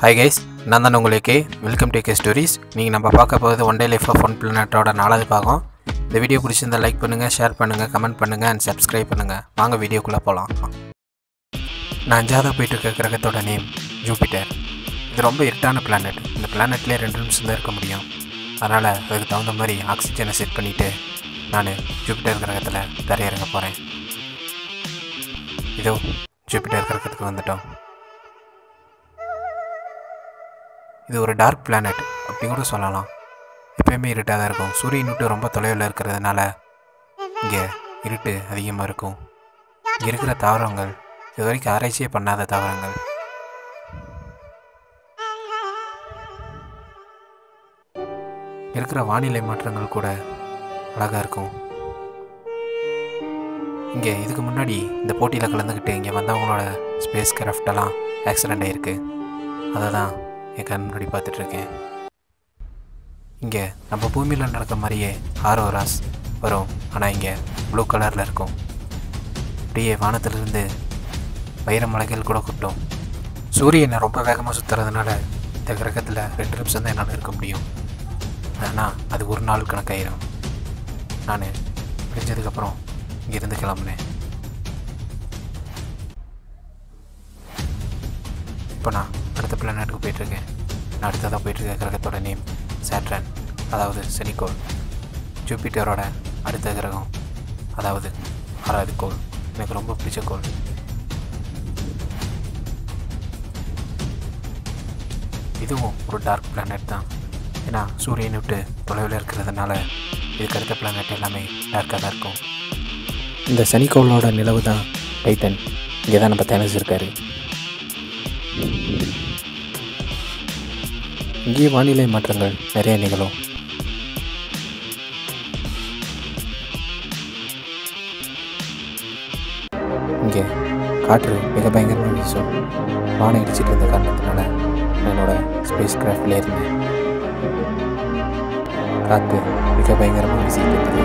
hi guys நான் தான் உங்களுக்கு வெல்கம் டு கே ஸ்டோரிஸ் நீங்கள் நம்ம பார்க்க போகிறது one day life of one பிளானட்டோட நாலாவது பாகம் இந்த வீடியோ பிடிச்சிருந்தா லைக் பண்ணுங்கள் ஷேர் பண்ணுங்கள் கமெண்ட் பண்ணுங்கள் அண்ட் சப்ஸ்கிரைப் பண்ணுங்கள் வாங்க வீடியோக்குள்ளே போகலாம் நான் அஞ்சாவதாக போயிட்டு இருக்க கிரகத்தோட நேம் ஜூபிட்டர் இது ரொம்ப இருட்டான பிளானட் இந்த பிளானட்லேயே ரெண்டு நிமிஷம் தான் இருக்க முடியும் அதனால் அதுக்கு தகுந்த மாதிரி ஆக்சிஜனை செட் பண்ணிவிட்டு நான் ஜூபிட்டர் கிரகத்தில் தரையிறங்க போகிறேன் இதோ ஜூபிட்டர் கிரகத்துக்கு வந்துட்டோம் இது ஒரு டார்க் பிளானட் அப்படி கூட சொல்லலாம் எப்பயுமே இருட்டாக தான் இருக்கும் சூரியன் விட்டு ரொம்ப தொலைவில் இருக்கிறதுனால இங்கே இருட்டு அதிகமாக இருக்கும் இங்கே இருக்கிற தாவரங்கள் இது வரைக்கும் ஆராய்ச்சியே பண்ணாத தாவரங்கள் இருக்கிற வானிலை மாற்றங்கள் கூட அழகாக இருக்கும் இங்கே இதுக்கு முன்னாடி இந்த போட்டியில் கலந்துக்கிட்டு இங்கே வந்தவங்களோட ஸ்பேஸ் கிராஃப்டெல்லாம் ஆக்சிடெண்ட் ஆகிருக்கு அதை தான் என் கண் முன்னாடி பார்த்துட்ருக்கேன் இங்கே நம்ம பூமியில் நடக்கிற மாதிரியே ஆரோராஸ் வரும் ஆனால் இங்கே ப்ளூ கலரில் இருக்கும் அப்படியே வானத்திலிருந்து வைர மலைகள் கூட கொட்டும் சூரியனை ரொம்ப வேகமாக சுற்றுறதுனால இந்த கிரகத்தில் ரெண்டு நிமிஷம் தான் என்னால் இருக்க முடியும் ஆனால் அது ஒரு நாள் கணக்காயிரும் நான் முடிஞ்சதுக்கப்புறம் இங்கேருந்து கிளம்புனேன் இப்போ நான் அடுத்த பிளானட்டுக்கு போயிட்டுருக்கேன் நான் அடுத்ததாக போயிட்டுருக்க கிரகத்தோட நேம் சேட்ரன் அதாவது செனிகோள் ஜூபிட்டரோட அடுத்த கிரகம் அதாவது ஆறாவது கோள் எனக்கு ரொம்ப பிடிச்ச கோள் இதுவும் ஒரு டார்க் பிளானட் தான் ஏன்னா சூரியனை விட்டு தொலைவில் இருக்கிறதுனால இதுக்கு அடுத்த பிளானட் எல்லாமே டார்க்காக தான் இருக்கும் இந்த சனிக்கோளோட நிலவு தான் டைட்டன் இங்கே தான் நம்ம தேனஸ் இருக்காரு இங்கேயே வானிலை மாற்றங்கள் நிறைய நிகழும் இங்கே காற்று மிக பயங்கரமாக வீசும் வானம் இடிச்சிட்டு இருந்த காரணத்தினால நான் என்னோட ஸ்பேஸ் கிராஃப்டில் இருந்தேன் காற்று மிக பயங்கரமாக வீசிட்டு இருந்தது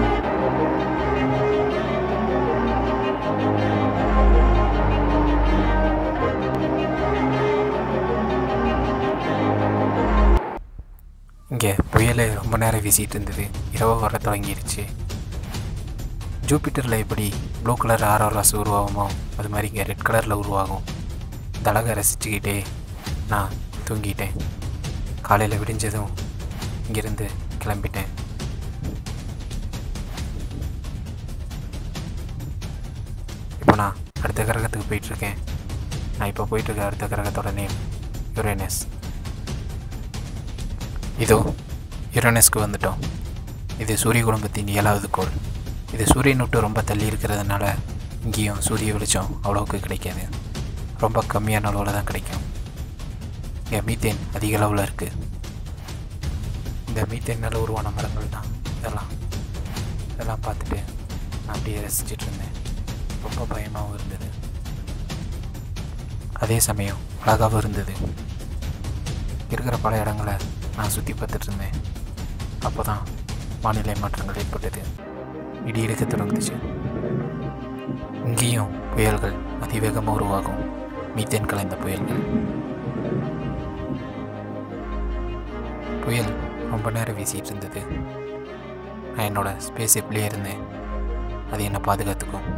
இங்கே புயல் ரொம்ப நேரம் வீசிட்டு இருந்தது இரவு வர தொடங்கிடுச்சு ஜூபிட்டரில் எப்படி ப்ளூ கலர் ஆரோராஸ் உருவாகுமோ அது மாதிரி இங்கே ரெட் கலரில் உருவாகும் இந்த அழகை ரசிச்சுக்கிட்டே நான் தூங்கிட்டேன் காலையில் விடிஞ்சதும் இங்கேருந்து கிளம்பிட்டேன் இப்போ நான் அடுத்த கிரகத்துக்கு போயிட்டுருக்கேன் நான் இப்போ போயிட்டுருக்க அடுத்த கிரகத்தோட நேம் யுரேனஸ் இதோ யுரேனஸ்க்கு வந்துட்டோம் இது சூரிய குடும்பத்தின் ஏழாவது கோள் இது சூரியன் விட்டு ரொம்ப தள்ளி இருக்கிறதுனால இங்கேயும் சூரிய வெளிச்சம் அவ்வளோவுக்கு கிடைக்காது ரொம்ப கம்மியான அளவில் தான் கிடைக்கும் இங்கே மீத்தேன் அதிக அளவில் இருக்குது இந்த மீத்தேனால் உருவான மரங்கள் தான் இதெல்லாம் இதெல்லாம் பார்த்துட்டு நான் அப்படியே ரசிச்சிட்டு இருந்தேன் ரொம்ப பயமாகவும் இருந்தது அதே சமயம் அழகாகவும் இருந்தது இருக்கிற பல இடங்களை நான் சுற்றி பார்த்துட்டு இருந்தேன் அப்போ தான் வானிலை மாற்றங்கள் ஏற்பட்டது இடி எடுக்க தொடங்குச்சு இங்கேயும் புயல்கள் அதிவேகமாக உருவாகும் மீத்தேன் கலைந்த புயல்கள் புயல் ரொம்ப நேரம் வீசிட்டு இருந்தது நான் என்னோட ஸ்பேஸ் எப்படியே இருந்தேன் அது என்னை பாதுகாத்துக்கும்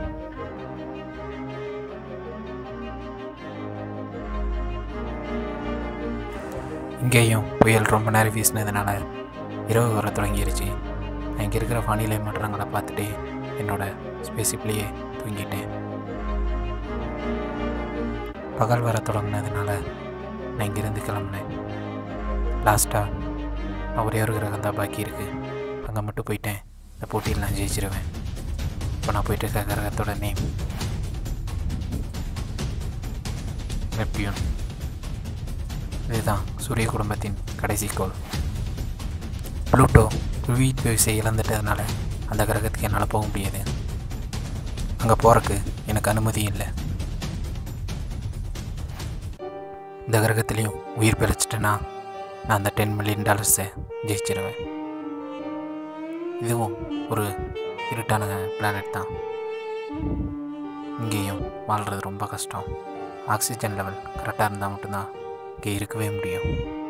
இங்கேயும் புயல் ரொம்ப நேரம் வீசினதுனால இரவு வர தொடங்கிருச்சு நான் இங்கே இருக்கிற வானிலை மாற்றங்களை பார்த்துட்டு என்னோட ஸ்பேசிப்லேயே தூங்கிட்டேன் பகல் வர தொடங்கினதுனால நான் இங்கேருந்து கிளம்புனேன் லாஸ்ட்டாக நான் ஒரே ஒரு கிரகம் தான் பாக்கி இருக்குது அங்கே மட்டும் போயிட்டேன் இந்த போட்டியில் நான் ஜெயிச்சிருவேன் இப்போ நான் போயிட்டு இருக்க கிரகத்தோட நேம் நெப்டியூன் இதுதான் சூரிய குடும்பத்தின் கடைசி கோள் ப்ளூட்டோ புவி விசை இழந்துட்டதுனால அந்த கிரகத்துக்கு என்னால் போக முடியாது அங்கே போகிறக்கு எனக்கு அனுமதி இல்லை இந்த கிரகத்துலேயும் உயிர் பிழைச்சிட்டேன்னா நான் அந்த டென் மில்லியன் டாலர்ஸை ஜெயிச்சிருவேன் இதுவும் ஒரு இருட்டான பிளானட் தான் இங்கேயும் வாழ்கிறது ரொம்ப கஷ்டம் ஆக்சிஜன் லெவல் கரெக்டாக இருந்தால் மட்டும்தான் இங்கே இருக்கவே முடியும்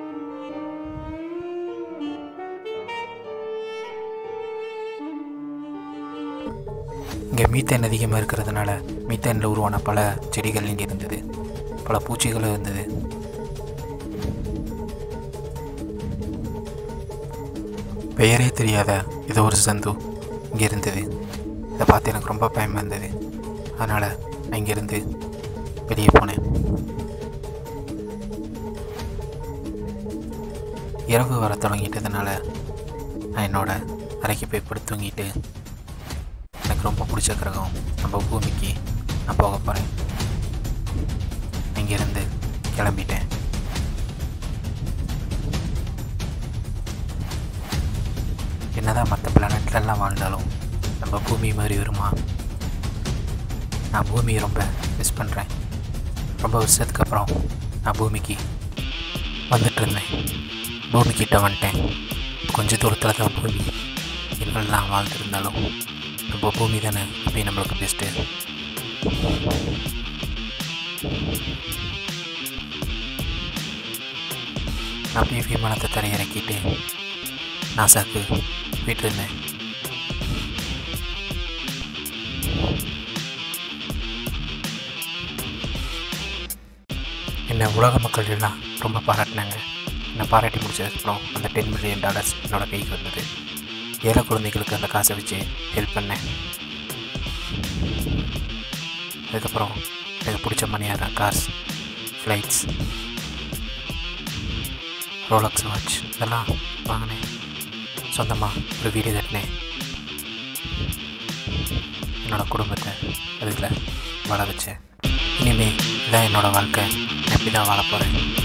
இங்கே மீத்தேன் அதிகமாக இருக்கிறதுனால மீத்தேனில் உருவான பல செடிகள் இங்கே இருந்தது பல பூச்சிகளும் இருந்தது பெயரே தெரியாத ஏதோ ஒரு சந்து இங்கே இருந்தது இதை பார்த்து எனக்கு ரொம்ப பயமாக இருந்தது அதனால் நான் இங்கேருந்து வெளியே போனேன் இரவு வர தொடங்கிட்டதுனால நான் என்னோட அறைக்கு போய் படுத்து தூங்கிட்டு எனக்கு ரொம்ப பிடிச்ச கிரகம் நம்ம பூமிக்கு நான் போக போகிறேன் இங்கேருந்து கிளம்பிட்டேன் என்னதான் மற்ற பிளானட்லலாம் வாழ்ந்தாலும் நம்ம பூமி மாதிரி வருமா நான் பூமியை ரொம்ப மிஸ் பண்ணுறேன் ரொம்ப வருஷத்துக்கு அப்புறம் நான் பூமிக்கு வந்துட்டு இருந்தேன் பூமிக்கிட்ட வந்துட்டேன் கொஞ்ச தூரத்தில் தான் பூமி எங்கெல்லாம் வாழ்ந்துருந்தாலும் நம்ம பூமி தானே அப்படி நம்மளுக்கு பெஸ்ட்டு நான் அப்படியே விமானத்தை தரையிறக்கிட்டு நாசாக்கு போயிட்டு இருந்தேன் என்னை உலக மக்கள் எல்லாம் ரொம்ப பாராட்டினாங்க என்னை பாராட்டி முடிச்சதுக்கப்புறம் அந்த டென் மில்லியன் டாலர்ஸ் என்னோட கைக்கு வந்தது ஏழை குழந்தைகளுக்கு அந்த காசை வச்சு ஹெல்ப் பண்ணேன் அதுக்கப்புறம் எனக்கு பிடிச்ச மணியாக கார்ஸ் ஃப்ளைட்ஸ் ரோலக்ஸ் வாட்ச் இதெல்லாம் வாங்கினேன் சொந்தமாக ஒரு வீடு கட்டினேன் என்னோட குடும்பத்தை அதில் வாழ வச்சேன் இனிமேல் இதான் என்னோடய வாழ்க்கை நான் எப்படி தான் வாழ போகிறேன்